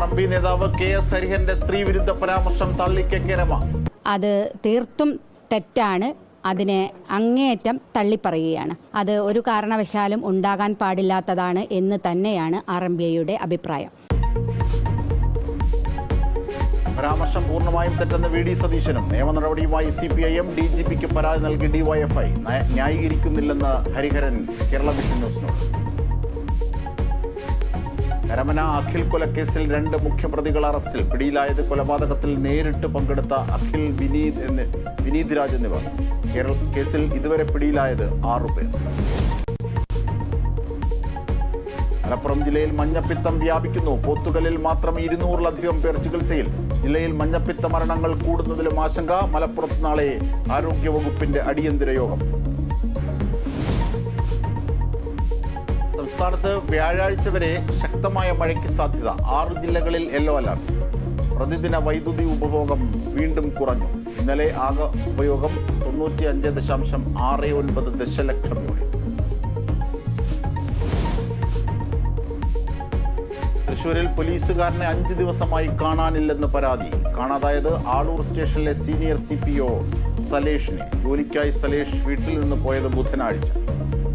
R P നേതാവ് K S ഹരിഹരന്റെ സ്ത്രീവിരുദ്ധ പരാമർശം തള്ളിക്കെ രമ അത് തീർത്തും തെറ്റാണ് അതിനെ അങ്ങേയറ്റം തള്ളിപ്പറയുകയാണ് അത് ഒരു കാരണവശാലും ഉണ്ടാകാൻ പാടില്ലാത്തതാണ് എന്ന് തന്നെയാണ് ആർ എം ബി ഐയുടെ അഭിപ്രായം പരാമർശം പൂർണ്ണമായും തെറ്റെന്ന് വി ഡി സതീശനും നിയമ നടപടിയുമായി C P I M D G പിക്ക് പരാതി നൽകി ഡിവൈഎഫ്ഐ നയ- ന്യായീകരിക്കുന്നില്ലെന്ന് ഹരിഹരൻ കേരള വിഷൻ ന്യൂസിനോട് കരമന അഖിൽ കൊലക്കേസിൽ രണ്ട് മുഖ്യപ്രതികൾ അറസ്റ്റിൽ പിടിയിലായത് കൊലപാതകത്തിൽ നേരിട്ട് പങ്കെടുത്ത അഖിൽ വിനീത് എന്ന് വിനീത് രാജ് എന്നിവർ കേരള കേസിൽ ഇതുവരെ പിടിയിലായത് ആറുപേർ മലപ്പുറം ജില്ലയിൽ മഞ്ഞപ്പിത്തം വ്യാപിക്കുന്നു പോത്തുകലിൽ മാത്രം ഇരുന്നൂറിലധികം പേർ ചികിത്സയിൽ ജില്ലയിൽ മഞ്ഞപ്പിത്ത മരണങ്ങൾ കൂടുന്നതിലും ആശങ്ക മലപ്പുറത്ത് നാളെ ആരോഗ്യവകുപ്പിന്റെ അടിയന്തര യോഗം സംസ്ഥാനത്ത് വ്യാഴാഴ്ച വരെ ശക്തമായ മഴയ്ക്ക് സാധ്യത ആറ് ജില്ലകളിൽ യെല്ലോ അലർട്ട് പ്രതിദിന വൈദ്യുതി ഉപഭോഗം വീണ്ടും കുറഞ്ഞു ഇന്നലെ ആകെ ഉപയോഗം തൊണ്ണൂറ്റി അഞ്ച് ദശാംശം ആറ് ഒൻപത് ദശലക്ഷം യൂണിറ്റ് തൃശൂരിൽ പോലീസുകാരനെ അഞ്ച് ദിവസമായി കാണാനില്ലെന്ന് പരാതി കാണാതായത് ആളൂർ സ്റ്റേഷനിലെ സീനിയർ സി പി ഒ സലേഷിനെ ജോലിക്കായി സലേഷ് വീട്ടിൽ നിന്ന് പോയത് ബുധനാഴ്ച